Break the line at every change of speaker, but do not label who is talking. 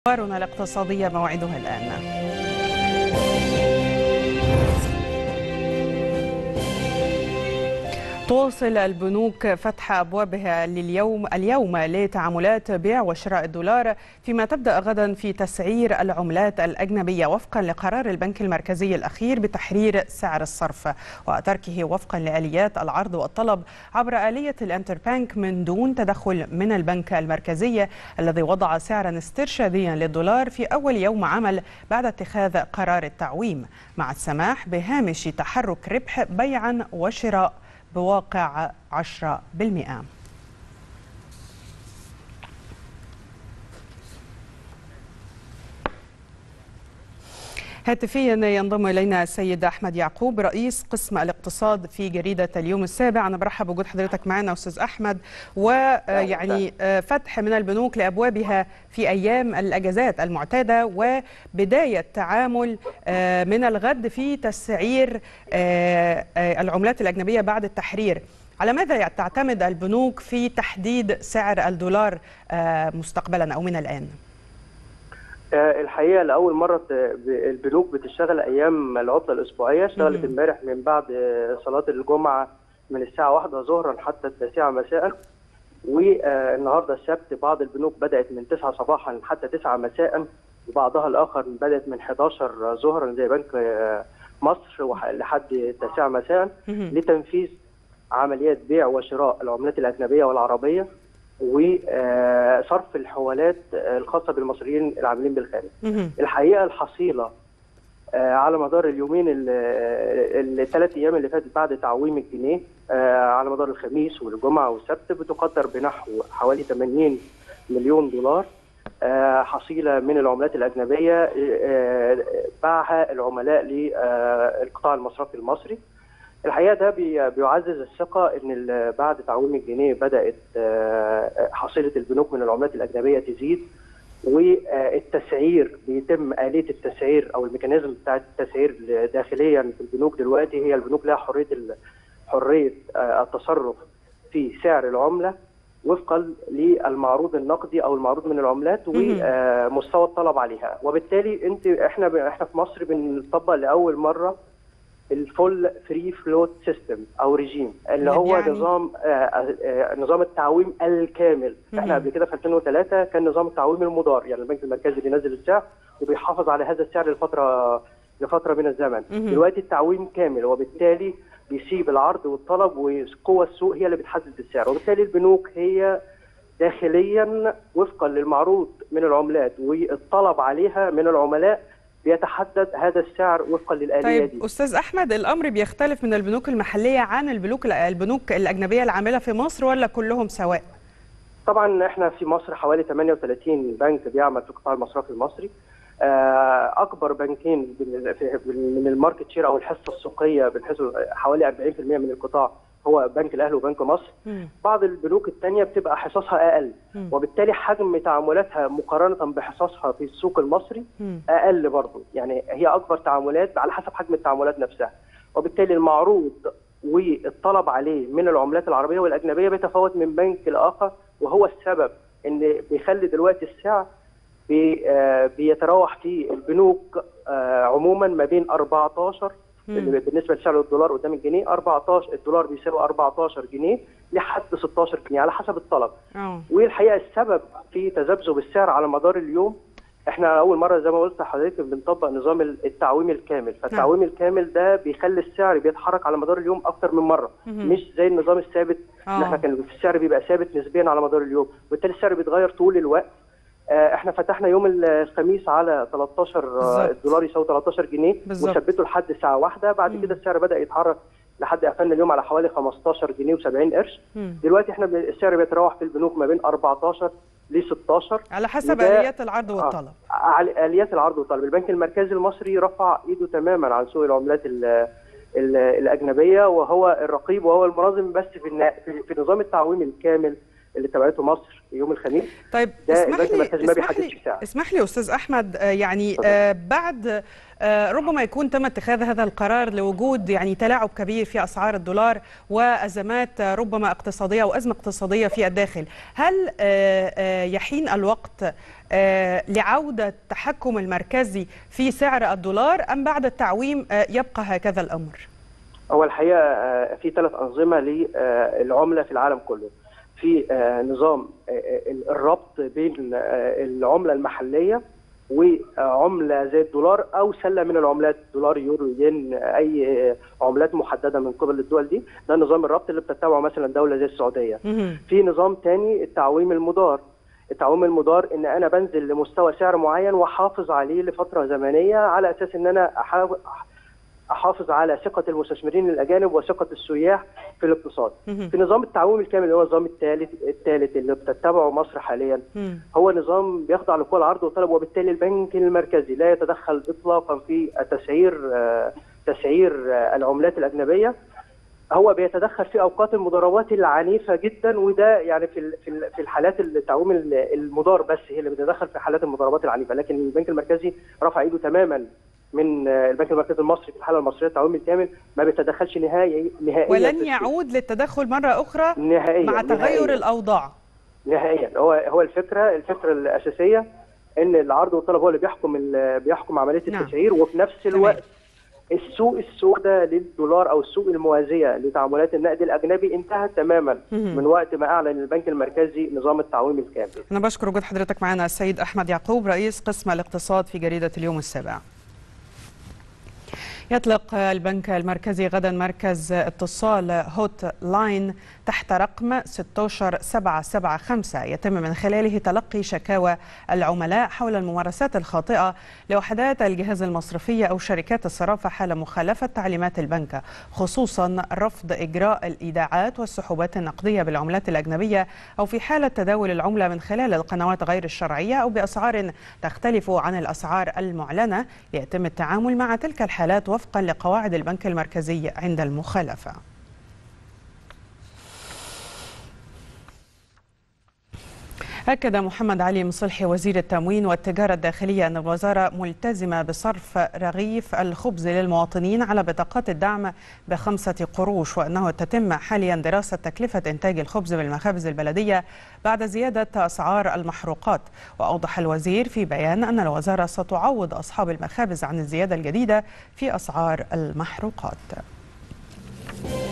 أخبارنا الاقتصادية موعدها الآن تواصل البنوك فتح أبوابها لليوم اليوم لتعاملات بيع وشراء الدولار فيما تبدأ غدا في تسعير العملات الأجنبية وفقا لقرار البنك المركزي الأخير بتحرير سعر الصرف وتركه وفقا لآليات العرض والطلب عبر آلية الانتربانك من دون تدخل من البنك المركزي الذي وضع سعرا استرشاديا للدولار في أول يوم عمل بعد اتخاذ قرار التعويم مع السماح بهامش تحرك ربح بيعا وشراء بواقع 10% هاتفيا ينضم الينا السيد احمد يعقوب رئيس قسم الاقتصاد في جريده اليوم السابع انا برحب بوجود حضرتك معنا استاذ احمد ويعني فتح من البنوك لابوابها في ايام الاجازات المعتاده وبدايه تعامل من الغد في تسعير العملات الاجنبيه بعد التحرير على ماذا تعتمد البنوك في تحديد سعر الدولار مستقبلا او من الان؟
الحقيقه لاول مره البنوك بتشتغل ايام العطله الاسبوعيه اشتغلت امبارح من بعد صلاه الجمعه من الساعه 1 ظهرا حتى التاسعه مساء والنهارده السبت بعض البنوك بدات من 9 صباحا حتى 9 مساء وبعضها الاخر بدات من 11 ظهرا زي بنك مصر لحد التاسعه مساء لتنفيذ عمليات بيع وشراء العملات الاجنبيه والعربيه وصرف الحوالات الخاصه بالمصريين العاملين بالخارج. الحقيقه الحصيله على مدار اليومين الثلاث ايام اللي فاتت بعد تعويم الجنيه على مدار الخميس والجمعه والسبت بتقدر بنحو حوالي 80 مليون دولار حصيله من العملات الاجنبيه باعها العملاء للقطاع المصرفي المصري. الحقيقه ده بيعزز الثقه ان بعد تعويم الجنيه بدات حصيله البنوك من العملات الاجنبيه تزيد والتسعير بيتم اليه التسعير او الميكانيزم بتاع التسعير داخليا في البنوك دلوقتي هي البنوك لها حريه حريه التصرف في سعر العمله وفقا للمعروض النقدي او المعروض من العملات ومستوى الطلب عليها وبالتالي انت احنا احنا في مصر بنطبق لاول مره الفول فري فلوت سيستم او ريجيم اللي هو يعني... نظام آآ آآ نظام التعويم الكامل احنا قبل كده في 2003 كان نظام التعويم المدار يعني البنك المركزي بينزل السعر وبيحافظ على هذا السعر لفتره لفتره من الزمن دلوقتي التعويم كامل وبالتالي بيسيب العرض والطلب وقوى السوق هي اللي بتحدد السعر وبالتالي البنوك هي داخليا وفقا للمعروض من العملات والطلب عليها من العملاء بيتحدد هذا السعر وفقا للآلية
طيب
دي.
أستاذ أحمد الأمر بيختلف من البنوك المحلية عن البنوك البنوك الأجنبية العاملة في مصر ولا كلهم سواء؟
طبعا احنا في مصر حوالي 38 بنك بيعمل في القطاع المصرفي المصري اكبر بنكين من الماركت شير او الحصه السوقيه بنحيث حوالي 40% من القطاع هو بنك الاهلي وبنك مصر م. بعض البنوك الثانيه بتبقى حصصها اقل م. وبالتالي حجم تعاملاتها مقارنه بحصصها في السوق المصري م. اقل برضه يعني هي اكبر تعاملات على حسب حجم التعاملات نفسها وبالتالي المعروض والطلب عليه من العملات العربيه والاجنبيه بيتفاوت من بنك لاخر وهو السبب ان بيخلي دلوقتي السعر بي بيتراوح في البنوك عموما ما بين 14 بالنسبه لسعر الدولار قدام الجنيه 14 الدولار بيساوي 14 جنيه لحد 16 جنيه على حسب الطلب.
أوه.
والحقيقه السبب في تذبذب السعر على مدار اليوم احنا اول مره زي ما قلت لحضرتك بنطبق نظام التعويم الكامل، فالتعويم م. الكامل ده بيخلي السعر بيتحرك على مدار اليوم اكتر من مره، م. مش زي النظام الثابت ان احنا كان السعر بيبقى ثابت نسبيا على مدار اليوم، وبالتالي السعر بيتغير طول الوقت. احنا فتحنا يوم الخميس على 13 بالزبط. الدولار يساوي 13 جنيه وثبته لحد الساعه واحدة بعد م. كده السعر بدا يتحرك لحد قفلنا اليوم على حوالي 15 جنيه و70 قرش م. دلوقتي احنا السعر بيتراوح في البنوك ما بين 14 ل 16
على حسب اليات العرض والطلب
آه اليات العرض والطلب البنك المركزي المصري رفع ايده تماما عن سوق العملات ال ال الاجنبيه وهو الرقيب وهو المنظم بس في, في نظام التعويم الكامل اللي تبعته مصر يوم الخميس
طيب
ده
اسمح
البنك
لي
المركزي ما
اسمح
بيحددش
لي
سعر.
اسمح لي استاذ احمد آه، يعني
اتفضل.
آه، بعد آه، ربما يكون تم اتخاذ هذا القرار لوجود يعني تلاعب كبير في اسعار الدولار وازمات آه، ربما اقتصاديه او ازمه اقتصاديه في الداخل هل آه، آه، يحين الوقت آه، لعوده التحكم المركزي في سعر الدولار ام بعد التعويم آه، يبقى هكذا الامر
هو الحقيقه آه، في ثلاث انظمه للعمله في العالم كله في آه، نظام آه، آه، الربط بين آه، العمله المحليه وعمله زي الدولار او سله من العملات دولار يورو ين اي آه، عملات محدده من قبل الدول دي ده نظام الربط اللي بتتبعه مثلا دوله زي السعوديه
مهم.
في نظام تاني التعويم المدار التعويم المدار ان انا بنزل لمستوى سعر معين واحافظ عليه لفتره زمنيه على اساس ان انا أحاول احافظ على ثقه المستثمرين الاجانب وثقه السياح في الاقتصاد.
مهم.
في نظام التعويم الكامل اللي هو النظام الثالث الثالث اللي بتتبعه مصر حاليا
مم.
هو نظام بيخضع لقوى العرض والطلب وبالتالي البنك المركزي لا يتدخل اطلاقا في تسعير آه، تسعير آه، العملات الاجنبيه هو بيتدخل في اوقات المضاربات العنيفه جدا وده يعني في ال- في ال- في الحالات التعويم ال- المدار بس هي اللي بتتدخل في حالات المضاربات العنيفه لكن البنك المركزي رفع ايده تماما من آه، البنك المركزي المصري في الحاله المصريه التعويم الكامل ما بيتدخلش نهائي نهائيا في
ولن
السوق.
يعود للتدخل مره اخرى
نهائيا
مع تغير
نهائياً.
الاوضاع
نهائيا هو هو الفكره الفكره الاساسيه ان العرض والطلب هو اللي بيحكم ال- بيحكم عمليه
نعم.
التسعير وفي نفس
تمام.
الوقت السوق السوداء للدولار او السوق الموازيه لتعاملات النقد الاجنبي انتهت تماما
مهم.
من وقت ما اعلن البنك المركزي نظام التعويم الكامل
أنا بشكر وجود حضرتك معنا السيد أحمد يعقوب رئيس قسم الاقتصاد في جريدة اليوم السابع يطلق البنك المركزي غدا مركز اتصال هوت لاين تحت رقم 16775 يتم من خلاله تلقي شكاوى العملاء حول الممارسات الخاطئة لوحدات الجهاز المصرفية أو شركات الصرافة حال مخالفة تعليمات البنك خصوصا رفض إجراء الإيداعات والسحوبات النقدية بالعملات الأجنبية أو في حالة تداول العملة من خلال القنوات غير الشرعية أو بأسعار تختلف عن الأسعار المعلنة ليتم التعامل مع تلك الحالات وفقا لقواعد البنك المركزي عند المخالفة أكد محمد علي مصلحي وزير التموين والتجارة الداخلية أن الوزارة ملتزمة بصرف رغيف الخبز للمواطنين على بطاقات الدعم بخمسة قروش وأنه تتم حاليا دراسة تكلفة إنتاج الخبز بالمخابز البلدية بعد زيادة أسعار المحروقات وأوضح الوزير في بيان أن الوزارة ستعوض أصحاب المخابز عن الزيادة الجديدة في أسعار المحروقات